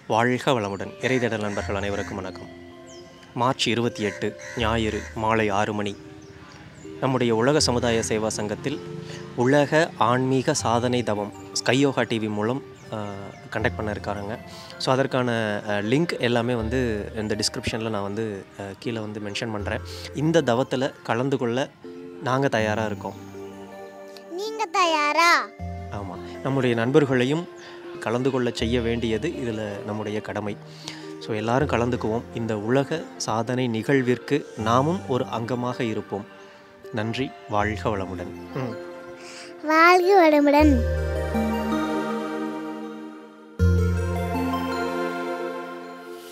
வாழ்க வளமுடன் இறைதேடல் நண்பர்கள் அனைவருக்கும் வணக்கம் மார்ச் இருபத்தி எட்டு ஞாயிறு மாலை ஆறு மணி நம்முடைய உலக சமுதாய சேவா சங்கத்தில் உலக ஆன்மீக சாதனை தவம் ஸ்கையோகா டிவி மூலம் கண்டக்ட் பண்ண இருக்காருங்க ஸோ அதற்கான லிங்க் எல்லாமே வந்து இந்த டிஸ்கிரிப்ஷனில் நான் வந்து அஹ், கீழே வந்து மென்ஷன் பண்ணுறேன் இந்த தவத்தில் கலந்து கொள்ள நாங்கள் தயாராக இருக்கோம் நீங்க தயாரா ஆமாம் நம்முடைய நண்பர்களையும் கலந்து கொள்ள செய்ய வேண்டியது இதில் நம்முடைய கடமை ஸோ எல்லாரும் கலந்துக்குவோம் இந்த உலக சாதனை நிகழ்விற்கு நாமும் ஒரு அங்கமாக இருப்போம் நன்றி வாழ்க வளமுடன் ம் வாழ்க வளமுடன்